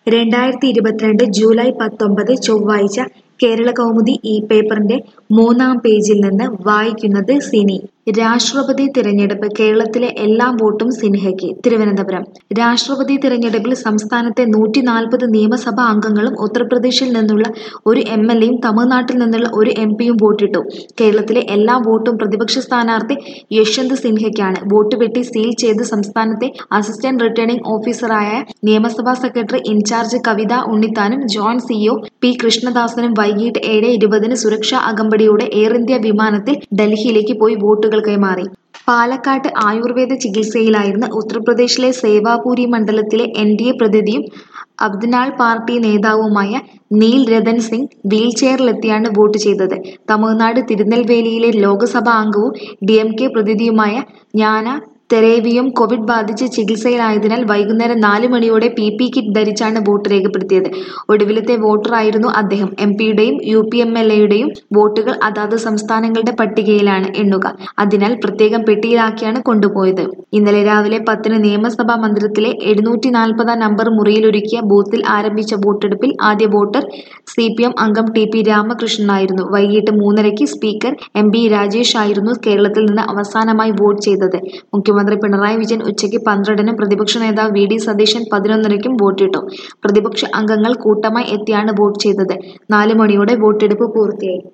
രണ്ടായിരത്തി ഇരുപത്തിരണ്ട് ജൂലൈ പത്തൊമ്പത് ചൊവ്വാഴ്ച കേരള കൗമുദി ഈ പേപ്പറിന്റെ മൂന്നാം പേജിൽ നിന്ന് വായിക്കുന്നത് സിനി രാഷ്ട്രപതി തിരഞ്ഞെടുപ്പ് കേരളത്തിലെ എല്ലാ വോട്ടും സിൻഹയ്ക്ക് തിരുവനന്തപുരം രാഷ്ട്രപതി തിരഞ്ഞെടുപ്പിൽ സംസ്ഥാനത്തെ നൂറ്റി നാൽപ്പത് നിയമസഭാ അംഗങ്ങളും ഉത്തർപ്രദേശിൽ നിന്നുള്ള ഒരു എം എൽ എയും തമിഴ്നാട്ടിൽ നിന്നുള്ള ഒരു എം പിയും വോട്ടിട്ടു കേരളത്തിലെ എല്ലാ വോട്ടും പ്രതിപക്ഷ സ്ഥാനാർത്ഥി യശ്വന്ത് സിൻഹയ്ക്കാണ് വോട്ട് വെട്ടി സീൽ ചെയ്ത് സംസ്ഥാനത്തെ അസിസ്റ്റന്റ് റിട്ടേണിംഗ് ഓഫീസറായ നിയമസഭാ സെക്രട്ടറി ഇൻചാർജ് കവിത ഉണ്ണിത്താനും ജോയിന്റ് സിഇഒ പി കൃഷ്ണദാസനും വൈകിട്ട് ഏഴ് ഇരുപതിന് സുരക്ഷാ അകമ്പടിയോടെ എയർ ഇന്ത്യ വിമാനത്തിൽ ഡൽഹിയിലേക്ക് പോയി വോട്ടുകൾ കൈമാറി പാലക്കാട്ട് ആയുർവേദ ചികിത്സയിലായിരുന്ന ഉത്തർപ്രദേശിലെ സേവാപൂരി മണ്ഡലത്തിലെ എൻ ഡി എ പ്രതിനിധിയും അബ്ദനാൾ പാർട്ടി നേതാവുമായ നീൽ രതൻ സിംഗ് വീൽചെയറിലെത്തിയാണ് വോട്ട് ചെയ്തത് തമിഴ്നാട് തിരുനെൽവേലിയിലെ ലോക്സഭാ അംഗവും ഡി എം കെ പ്രതിനിധിയുമായ ജ്ഞാന തെരേവിയും കോവിഡ് ബാധിച്ച് ചികിത്സയിലായതിനാൽ വൈകുന്നേരം നാല് മണിയോടെ പി പി കിറ്റ് ധരിച്ചാണ് വോട്ട് രേഖപ്പെടുത്തിയത് ഒടുവിലത്തെ വോട്ടറായിരുന്നു അദ്ദേഹം എം പിയുടെയും യു പി എം എൽ എയുടെയും വോട്ടുകൾ അതാത് സംസ്ഥാനങ്ങളുടെ പട്ടികയിലാണ് എണ്ണുക അതിനാൽ പ്രത്യേകം പെട്ടിയിലാക്കിയാണ് കൊണ്ടുപോയത് ഇന്നലെ രാവിലെ പത്തിന് നിയമസഭാ മന്ദിരത്തിലെ എഴുന്നൂറ്റി നാൽപ്പതാം നമ്പർ മുറിയിലൊരുക്കിയ ബൂത്തിൽ ആരംഭിച്ച വോട്ടെടുപ്പിൽ ആദ്യ വോട്ടർ സി പി എം അംഗം ടി പി രാമകൃഷ്ണനായിരുന്നു വൈകിട്ട് മൂന്നരയ്ക്ക് സ്പീക്കർ എം ബി രാജേഷ് ആയിരുന്നു കേരളത്തിൽ നിന്ന് അവസാനമായി വോട്ട് ചെയ്തത് മുഖ്യമന്ത്രി പിണറായി വിജയൻ ഉച്ചയ്ക്ക് പന്ത്രണ്ടിനും പ്രതിപക്ഷ നേതാവ് വി ഡി സതീശൻ പതിനൊന്നരയ്ക്കും വോട്ടിട്ടു പ്രതിപക്ഷ അംഗങ്ങൾ കൂട്ടമായി എത്തിയാണ് വോട്ട് ചെയ്തത് നാല് മണിയോടെ വോട്ടെടുപ്പ് പൂർത്തിയായി